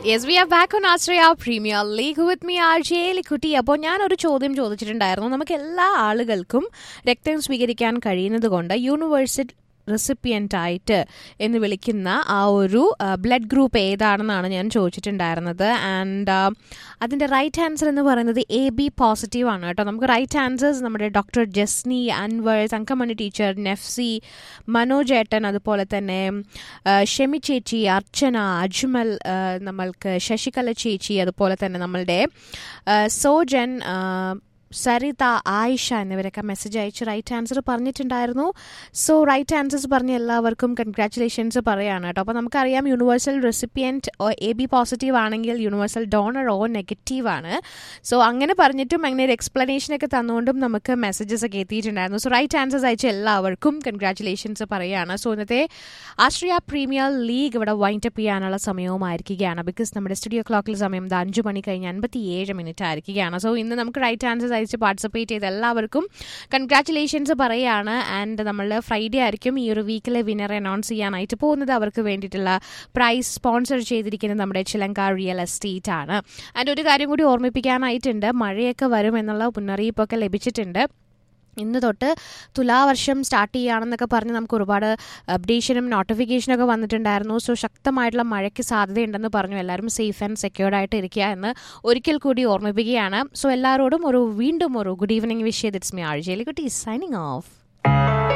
yes we are back on Ashraya premier league with me R J ലിക്കുട്ടി അപ്പോൾ ഞാൻ ഒരു ചോദ്യം ചോദിച്ചിട്ടുണ്ടായിരുന്നു നമുക്ക് എല്ലാ ആളുകൾക്കും രക്തം സ്വീകരിക്കാൻ കഴിയുന്നത് കൊണ്ട് യൂണിവേഴ്സിറ്റി റെസിപ്പിയൻ്റ് ആയിട്ട് എന്ന് വിളിക്കുന്ന ആ ഒരു ബ്ലഡ് ഗ്രൂപ്പ് ഏതാണെന്നാണ് ഞാൻ ചോദിച്ചിട്ടുണ്ടായിരുന്നത് ആൻഡ് അതിൻ്റെ റൈറ്റ് ആൻസർ എന്ന് പറയുന്നത് എ ബി പോസിറ്റീവ് ആണ് കേട്ടോ നമുക്ക് റൈറ്റ് ആൻസേഴ്സ് നമ്മുടെ ഡോക്ടർ ജസ്നി അൻവർ തങ്കമണി ടീച്ചർ നെഫ്സി മനോജ് ഏട്ടൻ അതുപോലെ തന്നെ ആ, ഷെമി ചേച്ചി അർച്ചന അജ്മൽ ആ, നമ്മൾക്ക് ശശികല ചേച്ചി അതുപോലെ തന്നെ നമ്മളുടെ ആ, സോജൻ ആ, സരിത ആയിഷ എന്നിവരൊക്കെ മെസ്സേജ് അയച്ച് റൈറ്റ് ആൻസർ പറഞ്ഞിട്ടുണ്ടായിരുന്നു സോ റൈറ്റ് ആൻസേഴ്സ് പറഞ്ഞ എല്ലാവർക്കും കൺഗ്രാറ്റുലേഷൻസ് പറയാണ് കേട്ടോ അപ്പോൾ നമുക്കറിയാം universal recipient A B positive ആണെങ്കിൽ യൂണിവേഴ്സൽ ഡോണർ ഓ നെഗറ്റീവ് ആണ് സോ അങ്ങനെ പറഞ്ഞിട്ടും അങ്ങനെ ഒരു എക്സ്പ്ലനേഷൻ ഒക്കെ തന്നുകൊണ്ടും നമുക്ക് മെസ്സേജസ് ഒക്കെ എത്തിയിട്ടുണ്ടായിരുന്നു സോ റൈറ്റ് ആൻസേഴ്സ് അയച്ച എല്ലാവർക്കും കൺഗ്രാറ്റുലേഷൻസ് പറയുകയാണ് സോ ഇന്നത്തെ ആസ്ട്രിയ പ്രീമിയർ ലീഗ് ഇവിടെ വൈൻഡ് അപ്പ് ചെയ്യാനുള്ള സമയവുമായിരിക്കുകയാണ് ബിക്കോസ് നമ്മുടെ സ്റ്റുഡിയോ ക്ലോക്കിൽ സമയം ഇത് അഞ്ച് മണി കഴിഞ്ഞ് അൻപത്തി ഏഴ് മിനിറ്റ് ആയിരിക്കുകയാണ് സോ ഇന്ന് നമുക്ക് റൈറ്റ് ആൻസേഴ്സ് അയച്ച് പാർട്ടിസിപ്പേറ്റ് ചെയ്ത എല്ലാവർക്കും കൺഗ്രാറ്റുലേഷൻസ് പറയുകയാണ് ആൻഡ് നമ്മൾ ഫ്രൈഡേ ആയിരിക്കും ഈ ഒരു വീക്കിലെ വിന്നറെ അനൗൺസ് ചെയ്യാനായിട്ട് പോകുന്നത് അവർക്ക് വേണ്ടിയിട്ടുള്ള പ്രൈസ് സ്പോൺസർ ചെയ്തിരിക്കുന്നത് നമ്മുടെ ചിലങ്ക റിയൽ എസ്റ്റേറ്റ് ആണ് ആൻഡ് ഒരു കാര്യം കൂടി ഓർമ്മിപ്പിക്കാനായിട്ടുണ്ട് മഴയൊക്കെ വരും എന്നുള്ള മുന്നറിയിപ്പൊക്കെ ലഭിച്ചിട്ടുണ്ട് ഇന്ന് തൊട്ട് തുലാവർഷം സ്റ്റാർട്ട് ചെയ്യുകയാണെന്നൊക്കെ പറഞ്ഞ് നമുക്ക് ഒരുപാട് അപ്ഡേഷനും നോട്ടിഫിക്കേഷനും ഒക്കെ വന്നിട്ടുണ്ടായിരുന്നു സോ ശക്തമായിട്ടുള്ള മഴയ്ക്ക് സാധ്യതയുണ്ടെന്ന് പറഞ്ഞു എല്ലാവരും സേഫ് ആൻഡ് സെക്യൂർഡ് ആയിട്ട് ഇരിക്കുക എന്ന് ഒരിക്കൽ കൂടി ഓർമ്മിപ്പിക്കുകയാണ് സോ എല്ലാവരോടും ഒരു വീണ്ടും ഒരു ഗുഡ് ഈവനിങ് വിഷ് ചെയ്ത് ഇറ്റ്സ് മി ആഴ്ചയിൽ കുട്ടി സൈനിങ് ഓഫ്